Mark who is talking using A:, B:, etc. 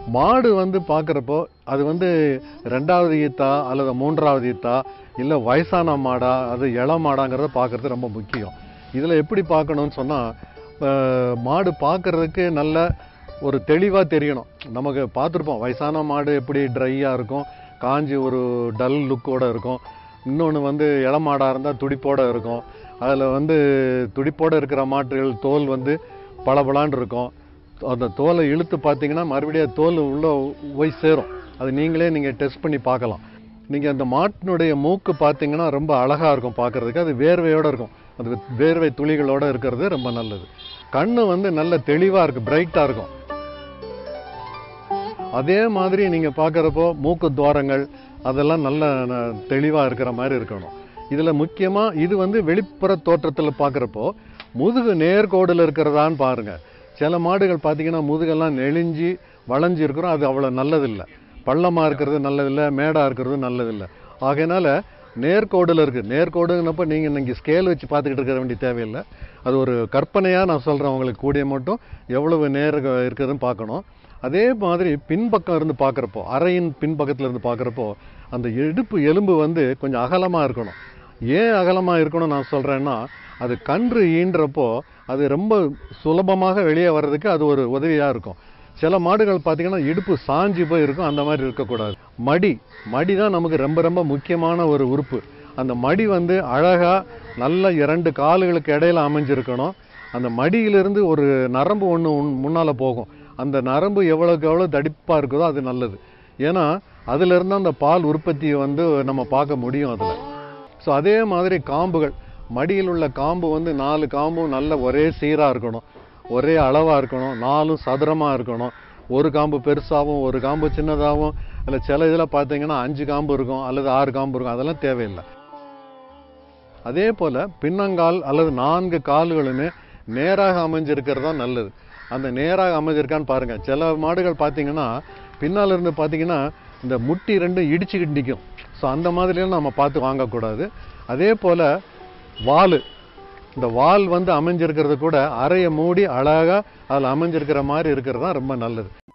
A: மாடு வந்து பார்க்குறப்போ அது வந்து ரெண்டாவது ஈத்தா அல்லது மூன்றாவது ஈத்தா இல்லை வயசான மாடா அது இள மாடாங்கிறத பார்க்குறது ரொம்ப முக்கியம் இதில் எப்படி பார்க்கணும்னு சொன்னால் மாடு பார்க்குறதுக்கு நல்ல ஒரு தெளிவாக தெரியணும் நமக்கு பார்த்துருப்போம் வயசான மாடு எப்படி ட்ரையாக இருக்கும் காஞ்சி ஒரு டல் லுக்கோட இருக்கும் இன்னொன்று வந்து இளமாடாக இருந்தால் துடிப்போட இருக்கும் அதில் வந்து துடிப்போட இருக்கிற மாட்டுகள் தோல் வந்து பளபளான்னு இருக்கும் அந்த தோலை இழுத்து பார்த்தீங்கன்னா மறுபடியும் தோல் உள்ளே போய் சேரும் அது நீங்களே நீங்கள் டெஸ்ட் பண்ணி பார்க்கலாம் நீங்கள் அந்த மாட்டினுடைய மூக்கு பார்த்தீங்கன்னா ரொம்ப அழகாக இருக்கும் பார்க்குறதுக்கு அது வேர்வையோடு இருக்கும் அது வேர்வை துளிகளோடு இருக்கிறது ரொம்ப நல்லது கண்ணு வந்து நல்ல தெளிவாக இருக்குது பிரைட்டாக இருக்கும் அதே மாதிரி நீங்கள் பார்க்குறப்போ மூக்கு துவாரங்கள் அதெல்லாம் நல்ல தெளிவாக இருக்கிற மாதிரி இருக்கணும் இதில் முக்கியமாக இது வந்து வெளிப்புற தோற்றத்தில் பார்க்குறப்போ முதுகு நேர்கோடில் இருக்கிறதான்னு பாருங்கள் சில மாடுகள் பார்த்தீங்கன்னா முதுகெல்லாம் நெளிஞ்சு வளைஞ்சு இருக்கிறோம் அது அவ்வளோ நல்லதில்லை பள்ளமாக இருக்கிறது நல்லதில்லை மேடாக இருக்கிறது நல்லதில்லை ஆகையினால நேர்கோடில் இருக்குது நேர்கோடுங்கிறப்ப நீங்கள் இன்னைக்கு ஸ்கேல் வச்சு பார்த்துக்கிட்டு இருக்க வேண்டிய தேவையில்லை அது ஒரு கற்பனையாக நான் சொல்கிறேன் உங்களுக்கு கூடிய மட்டும் எவ்வளவு நேர் இருக்குதுன்னு பார்க்கணும் அதே மாதிரி பின்பக்கம் இருந்து பார்க்குறப்போ அறையின் பின்பக்கத்தில் இருந்து பார்க்குறப்போ அந்த இடுப்பு எலும்பு வந்து கொஞ்சம் அகலமாக இருக்கணும் ஏன் அகலமாக இருக்கணும் நான் சொல்கிறேன்னா அது கன்று ஈன்றப்போ அது ரொம்ப சுலபமாக வெளியே வர்றதுக்கு அது ஒரு உதவியாக இருக்கும் சில மாடுகள் பார்த்தீங்கன்னா இடுப்பு சாஞ்சி போய் இருக்கும் அந்த மாதிரி இருக்கக்கூடாது மடி மடி தான் நமக்கு ரொம்ப ரொம்ப முக்கியமான ஒரு உறுப்பு அந்த மடி வந்து அழகாக நல்ல இரண்டு கால்களுக்கு இடையில அமைஞ்சிருக்கணும் அந்த மடியிலிருந்து ஒரு நரம்பு ஒன்று முன்னால் போகும் அந்த நரம்பு எவ்வளோக்கு எவ்வளோ தடிப்பாக இருக்குதோ அது நல்லது ஏன்னா அதிலிருந்து அந்த பால் உற்பத்தியை வந்து நம்ம பார்க்க முடியும் அதில் ஸோ அதே மாதிரி காம்புகள் மடியில் உள்ள காம்பு வந்து நாலு காம்பும் நல்ல ஒரே சீராக இருக்கணும் ஒரே அளவாக இருக்கணும் நாலும் சதுரமாக இருக்கணும் ஒரு காம்பு பெருசாகவும் ஒரு காம்பு சின்னதாகவும் இல்லை சில இதில் பார்த்தீங்கன்னா அஞ்சு காம்பு இருக்கும் அல்லது ஆறு காம்பு இருக்கும் அதெல்லாம் தேவையில்லை அதே போல் பின்னங்கால் அல்லது நான்கு கால்களுமே நேராக அமைஞ்சிருக்கிறது தான் நல்லது அந்த நேராக அமைஞ்சிருக்கான்னு பாருங்கள் சில மாடுகள் பார்த்தீங்கன்னா பின்னால் இருந்து பார்த்தீங்கன்னா இந்த முட்டி ரெண்டும் இடிச்சுக்கிட்டு நிற்கும் ஸோ அந்த மாதிரியெல்லாம் நம்ம பார்த்து வாங்கக்கூடாது அதே போல் வால் இந்த வால் வந்து அமைஞ்சிருக்கிறது கூட அறையை மூடி அழகாக அதில் அமைஞ்சிருக்கிற மாதிரி இருக்கிறது தான் ரொம்ப நல்லது